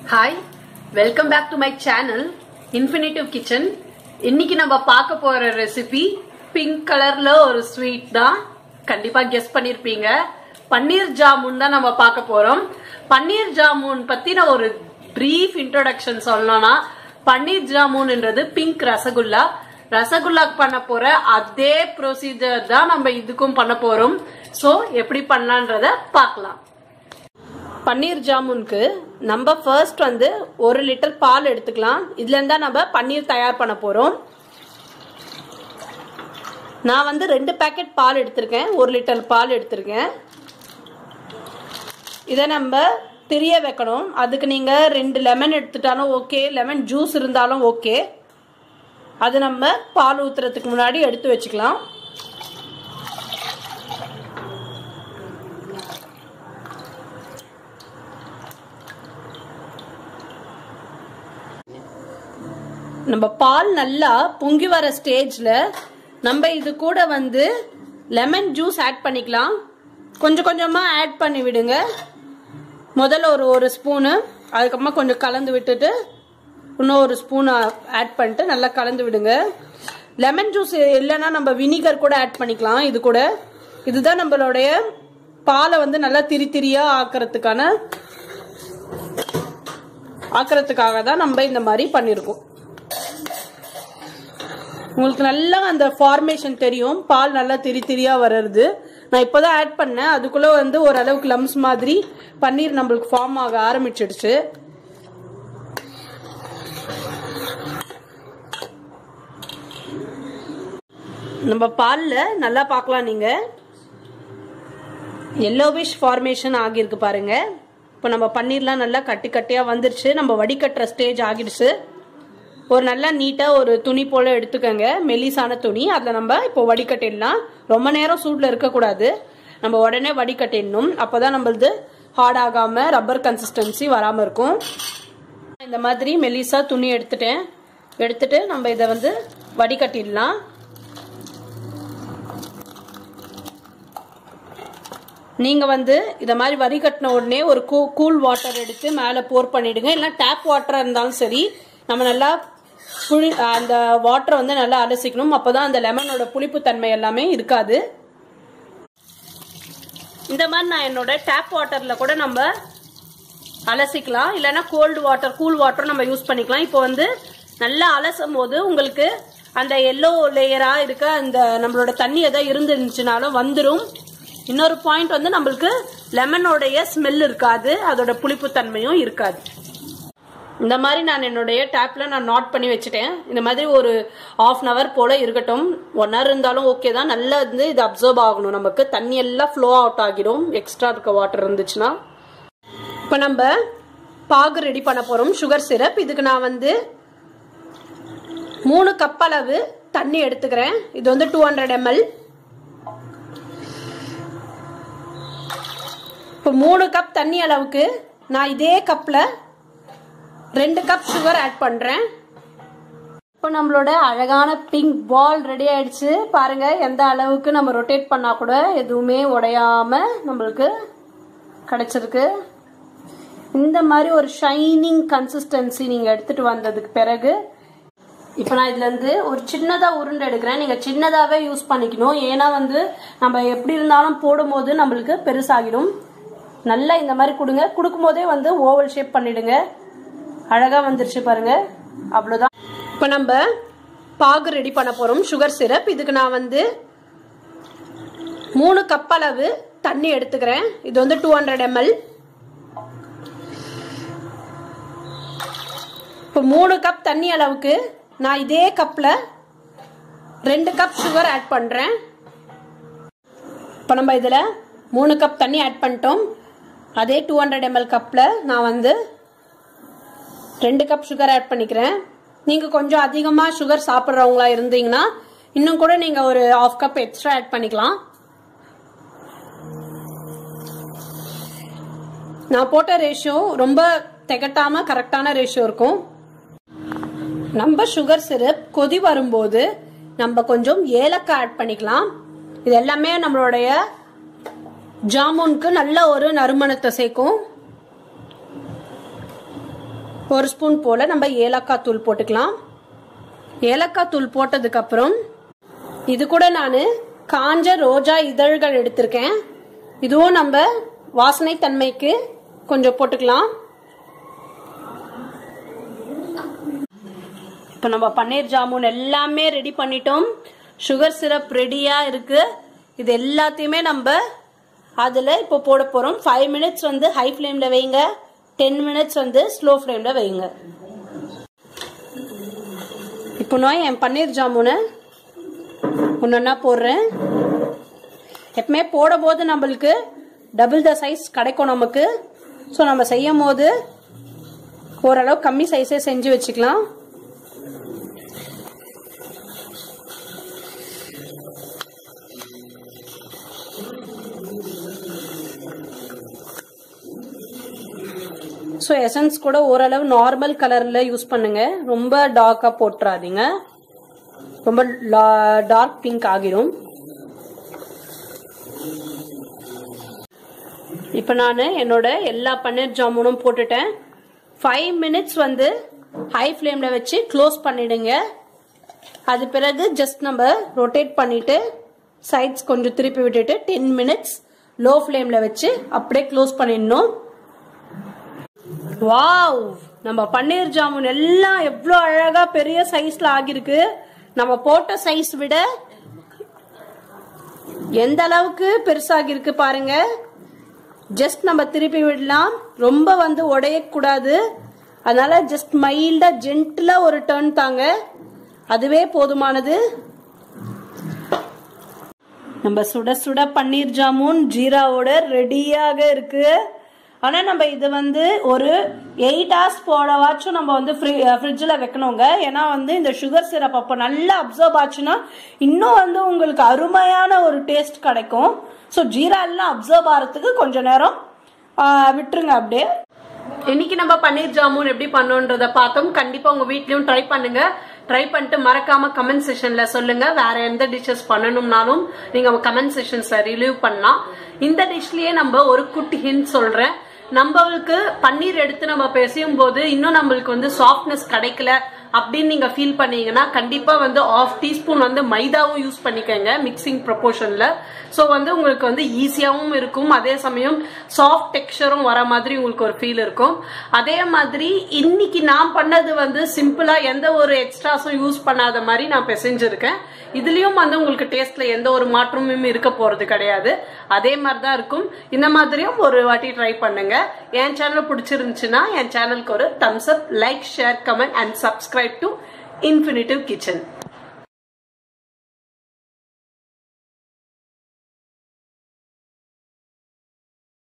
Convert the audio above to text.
hi welcome back to my channel infinitive kitchen இன்னைக்கு நம்ம பார்க்க போற ரெசிபி பிங்க் கலர்ல ஒரு ஸ்வீட் தான் கண்டிப்பா கெஸ் பண்ணிருப்பீங்க பன்னீர் ஜாமுன் தான் நம்ம பார்க்க போறோம் பன்னீர் ஜாமுன் பத்தின ஒரு பிரீஃப் இன்ட்ரோடக்ஷன் சொல்லணும்னா பன்னீர் ஜாமுன்ன்றது பிங்க் ரசகுல்லா ரசகுல்லாக்கு பண்ண போற அதே ப்ரொசீஜர் தான் நம்ம இதுக்கும் பண்ண போறோம் சோ எப்படி பண்ணலான்றத பார்க்கலாம் பன்னீர் ஜாமுனுக்கு நம்ம ஃபர்ஸ்ட் வந்து ஒரு லிட்டர் பால் எடுத்துக்கலாம் இதுல இருந்தா நம்ம பன்னீர் தயார் பண்ண போறோம் நான் வந்து ரெண்டு பேக்கெட் பால் எடுத்திருக்கேன் ஒரு லிட்டர் பால் எடுத்திருக்கேன் இதை நம்ம திரிய வைக்கணும் அதுக்கு நீங்க ரெண்டு லெமன் எடுத்துட்டாலும் ஓகே லெமன் ஜூஸ் இருந்தாலும் ஓகே அது நம்ம பால் ஊத்துறதுக்கு முன்னாடி எடுத்து வச்சுக்கலாம் நம்ம பால் நல்லா பொங்கி வர ஸ்டேஜ்ல நம்ம இது கூட வந்து லெமன் ஜூஸ் ஆட் பண்ணிக்கலாம் கொஞ்சம் கொஞ்சமா ஆட் பண்ணி விடுங்க முதல்ல ஒரு ஒரு ஸ்பூனு அதுக்கப்புறமா கொஞ்சம் கலந்து விட்டுட்டு இன்னும் ஒரு ஸ்பூன் ஆட் பண்ணிட்டு நல்லா கலந்து விடுங்க லெமன் ஜூஸ் இல்லைன்னா நம்ம வினிகர் கூட ஆட் பண்ணிக்கலாம் இது கூட இதுதான் நம்மளுடைய பாலை வந்து நல்லா திரி திரியா ஆக்கிறதுக்கான ஆக்கிறதுக்காக தான் நம்ம இந்த மாதிரி பண்ணியிருக்கோம் உங்களுக்கு நல்லா அந்த ஃபார்மேஷன் தெரியும் பால் நல்லா திரி திரியா வர்றது நான் இப்போதான் ஆட் பண்ணேன் அதுக்குள்ள வந்து ஓரளவுக்கு லம்ஸ் மாதிரி பன்னீர் நம்மளுக்கு ஃபார்ம் ஆக ஆரம்பிச்சிடுச்சு நம்ம பால்ல நல்லா பார்க்கலாம் நீங்க எல்லோவிஷ் ஃபார்மேஷன் ஆகியிருக்கு பாருங்க இப்போ நம்ம பன்னீர்லாம் நல்லா கட்டி கட்டியா வந்துருச்சு நம்ம வடிகட்டுற ஸ்டேஜ் ஆகிடுச்சு ஒரு நல்லா நீட்டாக ஒரு துணி போல எடுத்துக்கோங்க மெலிசான துணி அதில் நம்ம இப்போ வடிகட்டிடலாம் ரொம்ப நேரம் சூடில் இருக்கக்கூடாது நம்ம உடனே வடிகட்டிடணும் அப்போ தான் நம்மளது ஹார்ட் ஆகாமல் ரப்பர் கன்சிஸ்டன்சி வராமல் இருக்கும் இந்த மாதிரி மெலிசா துணி எடுத்துட்டேன் எடுத்துட்டு நம்ம இதை வந்து வடிகட்டிடலாம் நீங்க வந்து இத மாதிரி வரி கட்டின உடனே ஒரு கூல் வாட்டர் எடுத்து மேல போர் பண்ணிடுங்க இல்லைன்னா டேப் வாட்டரா இருந்தாலும் சரி நம்ம நல்லா புளி அந்த வாட்டரை வந்து நல்லா அலசிக்கணும் அப்போதான் அந்த லெமனோட புளிப்பு தன்மை எல்லாமே இருக்காது இந்த மாதிரி நான் என்னோட டேப் வாட்டர்ல கூட நம்ம அலசிக்கலாம் இல்லைன்னா கோல்டு வாட்டர் கூல் வாட்டர் நம்ம யூஸ் பண்ணிக்கலாம் இப்போ வந்து நல்லா அலசும் போது உங்களுக்கு அந்த எல்லோ லேயரா இருக்க அந்த நம்மளோட தண்ணி எதாவது இருந்துருந்துச்சுனாலும் வந்துடும் இன்னொரு பாயிண்ட் வந்து நம்மளுக்கு லெமனோடைய ஸ்மெல் இருக்காது அதோட புளிப்பு தன்மையும் இருக்காது இந்த மாதிரி நான் என்னுடைய டேப்ல நான் நோட் பண்ணி வச்சுட்டேன் இந்த மாதிரி ஒரு ஆஃப் அன் அவர் போல இருக்கட்டும் ஒன் ஹவர் இருந்தாலும் ஓகே தான் நல்லா இருந்து இது அப்சர்வ் ஆகணும் நமக்கு தண்ணி எல்லாம் ஃப்ளோ அவுட் ஆகிடும் எக்ஸ்ட்ரா இருக்க வாட்டர் இருந்துச்சுன்னா இப்போ நம்ம பாகு ரெடி பண்ண போறோம் சுகர் சிரப் இதுக்கு நான் வந்து மூணு கப் அளவு தண்ணி எடுத்துக்கிறேன் இது வந்து டூ ஹண்ட்ரட் எம்எல் இப்போ மூணு கப் தண்ணி அளவுக்கு நான் இதே கப்பில் ரெண்டு கப் சுகர் ஆட் பண்ணுறேன் இப்போ நம்மளோட அழகான பிங்க் பால் ரெடி ஆயிடுச்சு பாருங்க எந்த அளவுக்கு நம்ம ரொட்டேட் பண்ணா கூட எதுவுமே உடையாம நம்மளுக்கு கிடைச்சிருக்கு இந்த மாதிரி ஒரு ஷைனிங் கன்சிஸ்டன்சி நீங்க எடுத்துட்டு வந்ததுக்கு பிறகு இப்போ நான் இதுல இருந்து ஒரு சின்னதா உருண்டை எடுக்கிறேன் நீங்க சின்னதாவே யூஸ் பண்ணிக்கணும் ஏன்னா வந்து நம்ம எப்படி இருந்தாலும் போடும்போது நம்மளுக்கு பெருசாகிடும் நல்லா இந்த மாதிரி கொடுங்க கொடுக்கும் போதே வந்து ஓவல் ஷேப் பண்ணிடுங்க அழகா வந்துருச்சு பாருங்க அவ்வளவுதான் இப்போ நம்ம பாகு ரெடி பண்ண போறோம் சுகர் சிரப் இதுக்கு நான் வந்து மூணு கப் அளவு தண்ணி எடுத்துக்கிறேன் இது வந்து டூ ஹண்ட்ரட் எம்எல் இப்போ மூணு கப் தண்ணி அளவுக்கு நான் இதே கப்பில் ரெண்டு கப் சுகர் ஆட் பண்ணுறேன் இப்போ நம்ம இதில் மூணு கப் தண்ணி ஆட் பண்ணிட்டோம் அதே டூ ஹண்ட்ரட் எம்எல் கப்பில் நான் வந்து ரெண்டு கப் சுகர் ஆட் பண்ணிக்கிறேன் நீங்கள் கொஞ்சம் அதிகமாக சுகர் சாப்பிட்றவங்களா இருந்தீங்கன்னா இன்னும் கூட நீங்கள் ஒரு ஆஃப் கப் எக்ஸ்ட்ரா ஆட் பண்ணிக்கலாம் நான் போட்ட ரேஷியோ ரொம்ப திகட்டாம கரெக்டான ரேஷியோ இருக்கும் நம்ம சுகர் சிரப் கொதி வரும்போது நம்ம கொஞ்சம் ஏலக்காய் ஆட் பண்ணிக்கலாம் இது எல்லாமே நம்மளுடைய ஜாமுனுக்கு நல்ல ஒரு நறுமணத்தை சேர்க்கும் ஒரு ஸ்பூன் போல நம்ம ஏலக்காய் தூள் போட்டுக்கலாம் ஏலக்காய் தூள் போட்டதுக்கு அப்புறம் இது கூட நான் காஞ்ச ரோஜா இதழ்கள் எடுத்திருக்கேன் இதுவும் நம்ம வாசனை தன்மைக்கு கொஞ்சம் போட்டுக்கலாம் இப்போ நம்ம பன்னீர் ஜாமுன் எல்லாமே ரெடி பண்ணிட்டோம் சுகர் சிரப் ரெடியாக இருக்கு இது எல்லாத்தையுமே நம்ம அதில் இப்போ போட போகிறோம் ஃபைவ் மினிட்ஸ் வந்து ஹை ஃப்ளேமில் வைங்க டென் மினிட்ஸ் வந்து ஸ்லோ ஃப்ளேமில் வைங்க இப்போ நான் என் பன்னீர் ஜாமுனை ஒன்றா போடுறேன் எப்பவுமே போடும்போது நம்மளுக்கு டபுள் த சைஸ் கிடைக்கும் நமக்கு ஸோ நம்ம செய்யும் போது ஓரளவு கம்மி சைஸே செஞ்சு வச்சுக்கலாம் ஸோ எசன்ஸ் கூட ஓரளவு நார்மல் கலரில் யூஸ் பண்ணுங்க ரொம்ப டார்க்காக போட்டுறாதீங்க ரொம்ப டார்க் பிங்க் ஆகிடும் இப்போ நான் என்னோட எல்லா பன்னீர் ஜாமுனும் போட்டுட்டேன் ஃபைவ் மினிட்ஸ் வந்து ஹை ஃப்ளேமில் வச்சு க்ளோஸ் பண்ணிடுங்க அது பிறகு ஜஸ்ட் நம்ம ரொட்டேட் பண்ணிட்டு சைட்ஸ் கொஞ்சம் திருப்பி விட்டுட்டு டென் மினிட்ஸ் லோ ஃப்ளேமில் வச்சு அப்படியே க்ளோஸ் பண்ணிடணும் வாவ் நம்ம பன்னீர் ஜாமுன் எல்லாம் எவ்வளோ அழகா பெரிய சைஸ்ல ஆகிருக்கு நம்ம போட்ட சைஸ் விட எந்த அளவுக்கு பெருசாகிருக்கு பாருங்க ஜஸ்ட் நம்ம திருப்பி விடலாம் ரொம்ப வந்து உடையக்கூடாது அதனால ஜஸ்ட் மைல்டா ஜென்டிலா ஒரு டர்ன் தாங்க அதுவே போதுமானது நம்ம சுட சுட பன்னீர் ஜாமுன் ஜீராவோட ரெடியாக இருக்கு ஆனா நம்ம இது வந்து ஒரு எயிட் ஹவர்ஸ் போடவாச்சும் நம்ம வந்து ஃப்ரிட்ஜில் வைக்கணுங்க ஏன்னா வந்து இந்த சுகர் சிரப் அப்போ நல்லா அப்சர்வ் ஆச்சுன்னா இன்னும் வந்து உங்களுக்கு அருமையான ஒரு டேஸ்ட் கிடைக்கும் ஸோ ஜீரா எல்லாம் அப்சர்வ் ஆகிறதுக்கு கொஞ்ச நேரம் விட்டுருங்க அப்படியே இன்னைக்கு நம்ம பன்னீர் ஜாமுன் எப்படி பண்ணோன்றத பார்த்தோம் கண்டிப்பா உங்க வீட்லயும் ட்ரை பண்ணுங்க ட்ரை பண்ணிட்டு மறக்காம கமெண்ட் செஷன்ல சொல்லுங்க வேற எந்த டிஷ்ஷஸ் பண்ணணும்னாலும் நீங்க கமெண்ட் செஷன்ஸ்ல ரிலீவ் பண்ணலாம் இந்த டிஷ்லயே நம்ம ஒரு குட்டி ஹிண்ட் சொல்றேன் நம்மளுக்கு பன்னீர் எடுத்து நம்ம பேசும் போது இன்னும் நம்மளுக்கு வந்து சாஃப்ட்னஸ் கிடைக்கல அப்படின்னு நீங்க ஃபீல் பண்ணீங்கன்னா கண்டிப்பா வந்து ஆஃப் டீஸ்பூன் வந்து மைதாவும் யூஸ் பண்ணிக்கோங்க மிக்சிங் ப்ரொபோர்ஷன்ல ஸோ வந்து உங்களுக்கு வந்து ஈஸியாகவும் இருக்கும் அதே சமயம் சாஃப்ட் டெக்ஸ்சரும் வர மாதிரி உங்களுக்கு ஒரு ஃபீல் இருக்கும் அதே மாதிரி இன்னைக்கு நான் பண்ணது வந்து சிம்பிளா எந்த ஒரு எக்ஸ்ட்ராஸும் யூஸ் பண்ணாத மாதிரி நான் பிசைஞ்சிருக்கேன் இதுலயும் வந்து உங்களுக்கு டேஸ்ட்ல எந்த ஒரு மாற்றமும் இருக்க போறது கிடையாது அதே மாதிரி தான் இருக்கும் இந்த மாதிரியும் ஒரு வாட்டி ட்ரை பண்ணுங்க என் சேனல் பிடிச்சிருந்துச்சுன்னா என் சேனலுக்கு ஒரு thumbs up like share comment and subscribe to infinitive kitchen